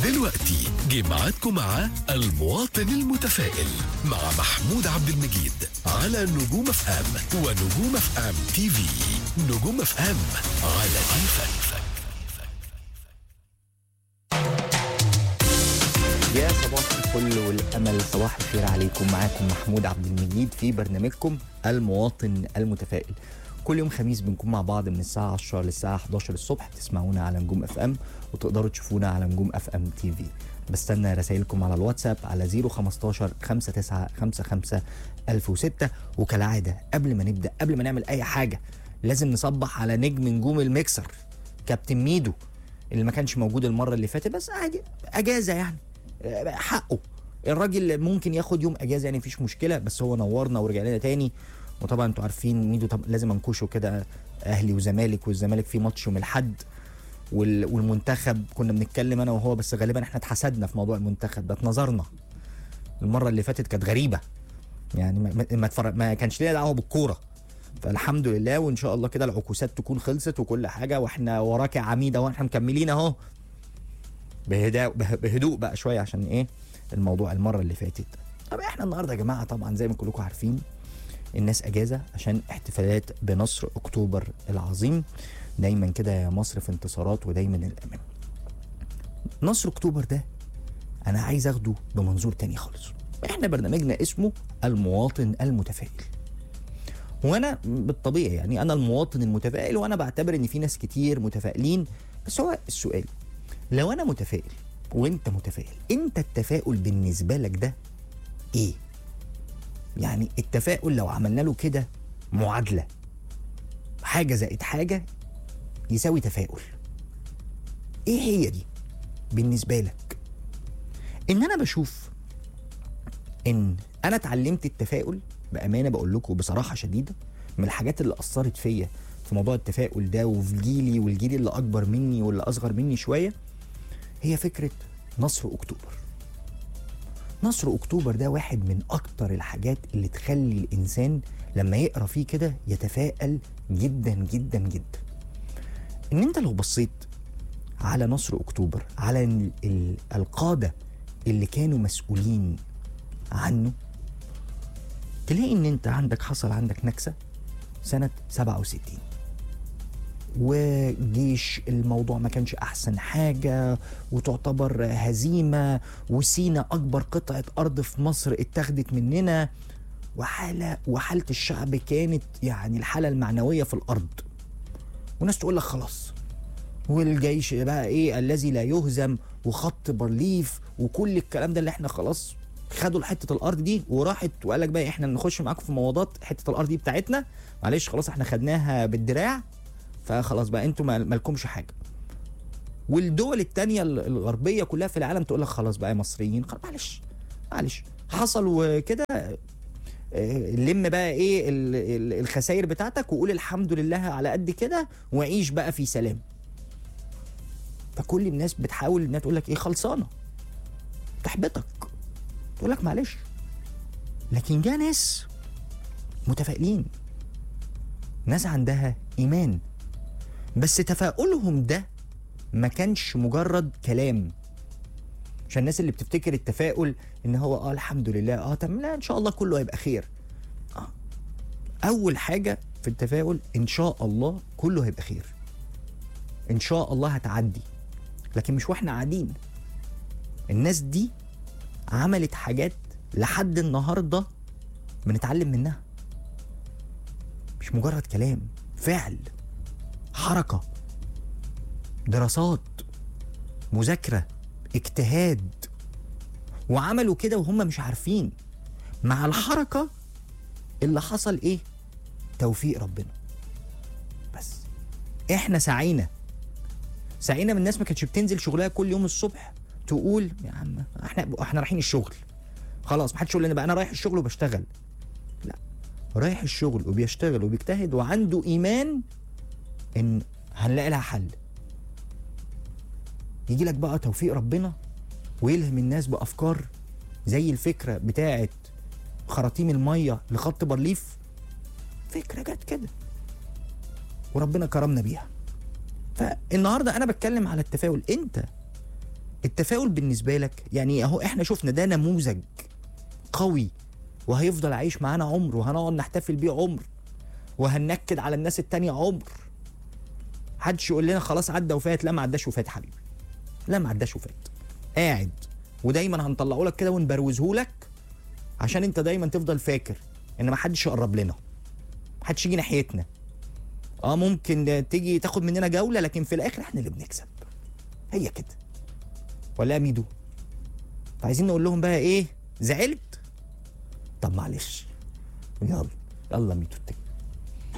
دلوقتي جه ميعادكم مع المواطن المتفائل مع محمود عبد المجيد على نجوم اف ام ونجوم اف ام تي في نجوم اف ام على كيفك يا صباح الفل والامل صباح الخير عليكم معاكم محمود عبد المجيد في برنامجكم المواطن المتفائل كل يوم خميس بنكون مع بعض من الساعه 10 للساعه 11 الصبح تسمعونا على نجوم اف ام وتقدروا تشوفونا على نجوم اف ام تي في بستنى رسائلكم على الواتساب على 015 5955 1006 وكالعاده قبل ما نبدا قبل ما نعمل اي حاجه لازم نصبح على نجم نجوم الميكسر كابتن ميدو اللي ما كانش موجود المره اللي فاتت بس عادي اجازه يعني حقه الراجل ممكن ياخد يوم اجازه يعني مفيش مشكله بس هو نورنا ورجع لنا تاني وطبعا انتوا عارفين ميدو طب لازم انكشه كده اهلي وزمالك والزمالك في ماتش يوم الاحد وال- والمنتخب كنا بنتكلم انا وهو بس غالبا احنا اتحسدنا في موضوع المنتخب ده اتنظرنا المره اللي فاتت كانت غريبه يعني ما, ما, ما, اتفرج- ما كانش لينا دعوه بالكوره فالحمد لله وان شاء الله كده العكوسات تكون خلصت وكل حاجه واحنا وراك يا عميد اهو احنا مكملين اهو بهداء به- بهدوء بقى شويه عشان ايه الموضوع المره اللي فاتت طب احنا النهارده يا جماعه طبعا زي ما كلكم عارفين الناس اجازه عشان احتفالات بنصر اكتوبر العظيم دايما كده يا مصر في انتصارات ودايما الامام نصر اكتوبر ده انا عايز اخده بمنظور تاني خالص احنا برنامجنا اسمه المواطن المتفائل وانا بالطبيعي يعني انا المواطن المتفائل وانا بعتبر ان في ناس كتير متفائلين بس هو السؤال لو انا متفائل وانت متفائل انت التفاؤل بالنسبه لك ده ايه يعني التفاؤل لو عملنا له كده معادله حاجه زائد حاجه يساوي تفاؤل ايه هي دي بالنسبه لك ان انا بشوف ان انا اتعلمت التفاؤل بامانه بقول لكم بصراحه شديده من الحاجات اللي اثرت فيا في موضوع التفاؤل ده وفي جيلي والجيل اللي اكبر مني واللي اصغر مني شويه هي فكره نصر اكتوبر نصر اكتوبر ده واحد من اكتر الحاجات اللي تخلي الانسان لما يقرا فيه كده يتفائل جدا جدا جدا ان انت لو بصيت على نصر اكتوبر على ال- ال- القاده اللي كانوا مسؤولين عنه تلاقي ان انت عندك حصل عندك نكسه سنه 67 وجيش الموضوع ما كانش احسن حاجه وتعتبر هزيمه وسينا اكبر قطعه ارض في مصر اتاخدت مننا وحاله وحاله الشعب كانت يعني الحاله المعنويه في الارض وناس تقول لك خلاص والجيش بقى ايه الذي لا يهزم وخط بارليف وكل الكلام ده اللي احنا خلاص خدوا حته الارض دي وراحت وقال لك بقى احنا نخش معاكم في مواضات حته الارض دي بتاعتنا معلش خلاص احنا خدناها بالدراع فخلاص بقى انتوا ما- مالكمش حاجه والدول التانية ال- الغربية كلها في العالم تقول لك خلاص بقى يا مصريين خلاص معلش معلش حصل وكده آه، لم بقى ايه ال- ال- الخسائر بتاعتك وقول الحمد لله على قد كده وعيش بقى في سلام فكل الناس بتحاول انها تقول لك ايه خلصانه تحبطك تقول لك معلش لكن جه ناس متفائلين ناس عندها ايمان بس تفاؤلهم ده ما كانش مجرد كلام عشان الناس اللي بتفتكر التفاؤل ان هو اه الحمد لله اه تمام لا ان شاء الله كله هيبقى خير آه. اول حاجه في التفاؤل ان شاء الله كله هيبقى خير ان شاء الله هتعدي لكن مش واحنا قاعدين الناس دي عملت حاجات لحد النهارده بنتعلم منها مش مجرد كلام فعل حركه دراسات مذاكره اجتهاد وعملوا كده وهم مش عارفين مع الحركه اللي حصل ايه توفيق ربنا بس احنا سعينا سعينا من الناس ما كانتش بتنزل شغلها كل يوم الصبح تقول يا عم احنا احنا رايحين الشغل خلاص ما حدش يقول لنا بقى انا رايح الشغل وبشتغل لا رايح الشغل وبيشتغل وبيجتهد وعنده ايمان ان هنلاقي لها حل يجي لك بقى توفيق ربنا ويلهم الناس بافكار زي الفكره بتاعه خراطيم الميه لخط بارليف فكره جت كده وربنا كرمنا بيها فالنهارده انا بتكلم على التفاؤل انت التفاؤل بالنسبه لك يعني اهو احنا شفنا ده نموذج قوي وهيفضل عايش معانا عمر وهنقعد نحتفل بيه عمر وهننكد على الناس التانية عمر محدش يقول لنا خلاص عدى وفات لا ما عداش وفات حبيبي لا ما عداش وفات قاعد ودايما هنطلعه لك كده ونبروزه لك عشان انت دايما تفضل فاكر ان ما حدش يقرب لنا ما حدش يجي ناحيتنا اه ممكن تيجي تاخد مننا جوله لكن في الاخر احنا اللي بنكسب هي كده ولا يا ميدو عايزين نقول لهم بقى ايه زعلت طب معلش يلا يلا ميدو اتك